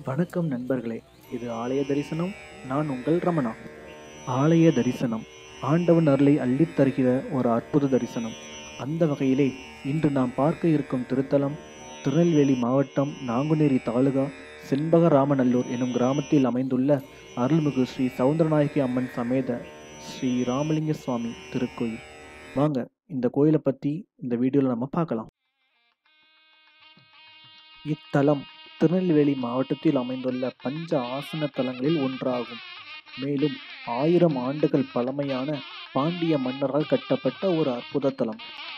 வணக்கம் நண்பர்களே இது ஆலய தரிசனம் நான் உங்கள் ரமணா ஆலய தரிசனம் ஆண்டவன் அருளை அள்ளித் தருகிற ஒரு அற்புத தரிசனம் அந்த வகையிலே இன்று நாம் பார்க்க இருக்கும் திருத்தலம் திருநெல்வேலி மாவட்டம் நாங்குநேரி தாலுகா செண்பகராமநல்லூர் எனும் கிராமத்தில் அமைந்துள்ள அருள்மிகு ஸ்ரீ சவுந்தரநாயகி அம்மன் சமேத ஸ்ரீ ராமலிங்க சுவாமி திருக்கோயில் வாங்க இந்த கோயிலை பற்றி இந்த வீடியோவில் நம்ம பார்க்கலாம் இத்தலம் திருநெல்வேலி மாவட்டத்தில் அமைந்துள்ள பஞ்ச ஆசன தலங்களில் ஒன்றாகும் மேலும் ஆயிரம் ஆண்டுகள் பழமையான பாண்டிய மன்னரால் கட்டப்பட்ட ஒரு அற்புத தலம்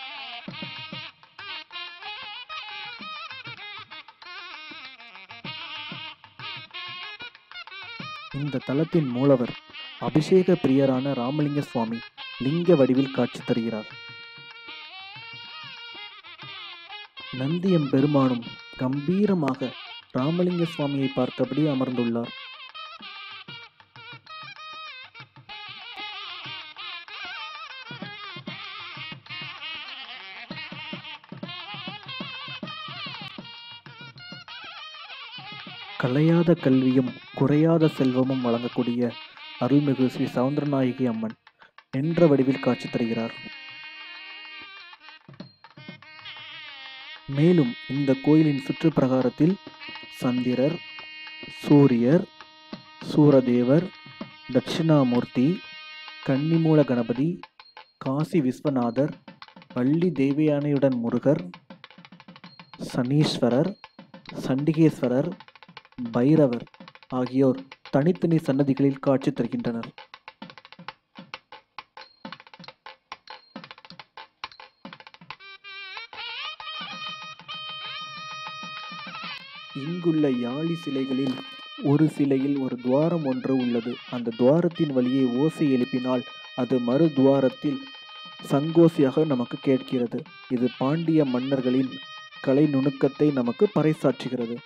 இந்த தலத்தின் மூலவர் அபிஷேக பிரியரான ராமலிங்க சுவாமி லிங்க வடிவில் காட்சி தருகிறார் நந்தியம் பெருமானும் கம்பீரமாக ராமலிங்க சுவாமியை பார்த்தபடி அமர்ந்துள்ளார் கலையாத கல்வியும் குறையாத செல்வமும் வழங்கக்கூடிய அருள்மிகு ஸ்ரீ சவுந்தரநாயகி அம்மன் என்ற வடிவில் காட்சி தருகிறார் மேலும் இந்த கோயிலின் சுற்றுப்பிரகாரத்தில் சந்திரர் சூரியர் சூரதேவர் தட்சிணாமூர்த்தி கன்னிமூல கணபதி காசி விஸ்வநாதர் வள்ளி தேவயானையுடன் முருகர் சனீஸ்வரர் சண்டிகேஸ்வரர் பைரவர் ஆகியோர் தனித்தனி சன்னதிகளில் காட்சி தருகின்றனர் இங்குள்ள யாழி சிலைகளில் ஒரு சிலையில் ஒரு துவாரம் ஒன்று உள்ளது அந்த துவாரத்தின் வழியே ஓசை எழுப்பினால் அது மறு துவாரத்தில் சங்கோசியாக நமக்கு கேட்கிறது இது பாண்டிய மன்னர்களின் கலை நுணுக்கத்தை நமக்கு பறைசாற்றுகிறது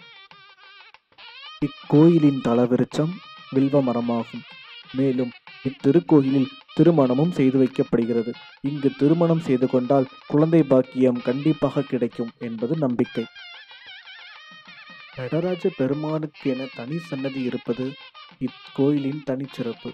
இக்கோயிலின் தலவிருச்சம் வில்வ மரமாகும் மேலும் இத்திருக்கோயிலில் திருமணமும் செய்து வைக்கப்படுகிறது இங்கு திருமணம் செய்து கொண்டால் குழந்தை பாக்கியம் கண்டிப்பாக கிடைக்கும் என்பது நம்பிக்கை நடராஜ பெருமானுக்கு என தனி சன்னதி இருப்பது இக்கோயிலின் தனிச்சிறப்பு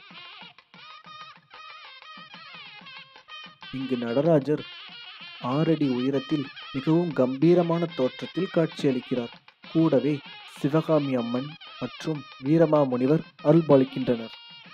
இங்கு நடராஜர் ஆறடி உயரத்தில் மிகவும் கம்பீரமான தோற்றத்தில் காட்சியளிக்கிறார் கூடவே சிவகாமி அம்மன் மற்றும் வீரமா முனிவர் அருள்பாலிக்கின்றனர்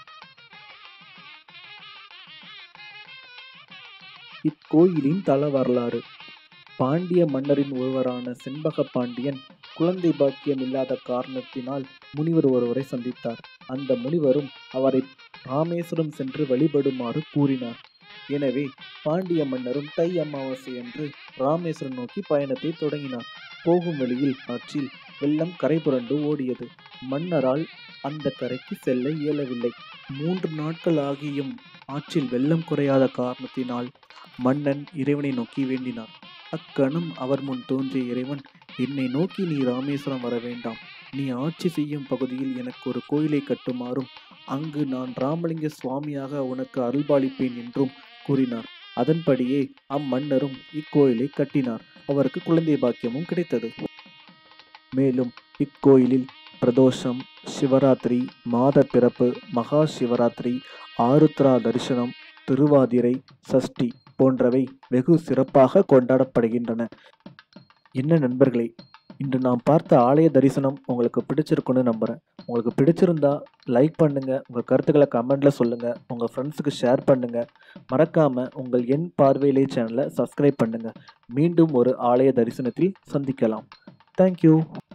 இக்கோயிலின் தல வரலாறு பாண்டிய மன்னரின் ஒருவரான செண்பக பாண்டியன் குழந்தை பாக்கியம் இல்லாத காரணத்தினால் முனிவர் ஒருவரை சந்தித்தார் அந்த முனிவரும் அவரை ராமேஸ்வரம் சென்று வழிபடுமாறு கூறினார் எனவே பாண்டிய மன்னரும் தை அமாவாசை அன்று ராமேஸ்வரம் நோக்கி பயணத்தை தொடங்கினார் போகும் வழியில் ஆற்றில் வெள்ளம் கரை புரண்டு ஓடியது மன்னரால் அந்த கரைக்கு செல்ல இயலவில்லை மூன்று நாட்கள் ஆகியும் ஆற்றில் வெள்ளம் குறையாத காரணத்தினால் மன்னன் இறைவனை நோக்கி வேண்டினார் அக்கணம் அவர் முன் தோன்றிய இறைவன் என்னை நோக்கி நீ ராமேஸ்வரம் வர வேண்டாம் நீ ஆட்சி செய்யும் பகுதியில் எனக்கு ஒரு கோயிலை கட்டுமாறும் அங்கு நான் ராமலிங்க சுவாமியாக உனக்கு அருள்பாலிப்பேன் என்றும் கூறினார் அதன்படியே அம்மன்னரும் இக்கோயிலை கட்டினார் அவருக்கு குழந்தை பாக்கியமும் கிடைத்தது மேலும் இக்கோயிலில் பிரதோஷம் சிவராத்திரி மாத பிறப்பு மகா சிவராத்திரி ஆருத்ரா தரிசனம் திருவாதிரை சஷ்டி போன்றவை வெகு சிறப்பாக கொண்டாடப்படுகின்றன என்ன நண்பர்களே இன்று நாம் பார்த்த ஆலய தரிசனம் உங்களுக்கு பிடிச்சிருக்குன்னு நம்புகிறேன் உங்களுக்கு பிடிச்சிருந்தா லைக் பண்ணுங்க உங்கள் கருத்துக்களை கமெண்ட்ல சொல்லுங்க உங்கள் ஃப்ரெண்ட்ஸுக்கு ஷேர் பண்ணுங்க மறக்காம உங்கள் என் பார்வையிலே சேனலை சப்ஸ்கிரைப் பண்ணுங்க மீண்டும் ஒரு ஆலய தரிசனத்தில் சந்திக்கலாம் தேங்க்யூ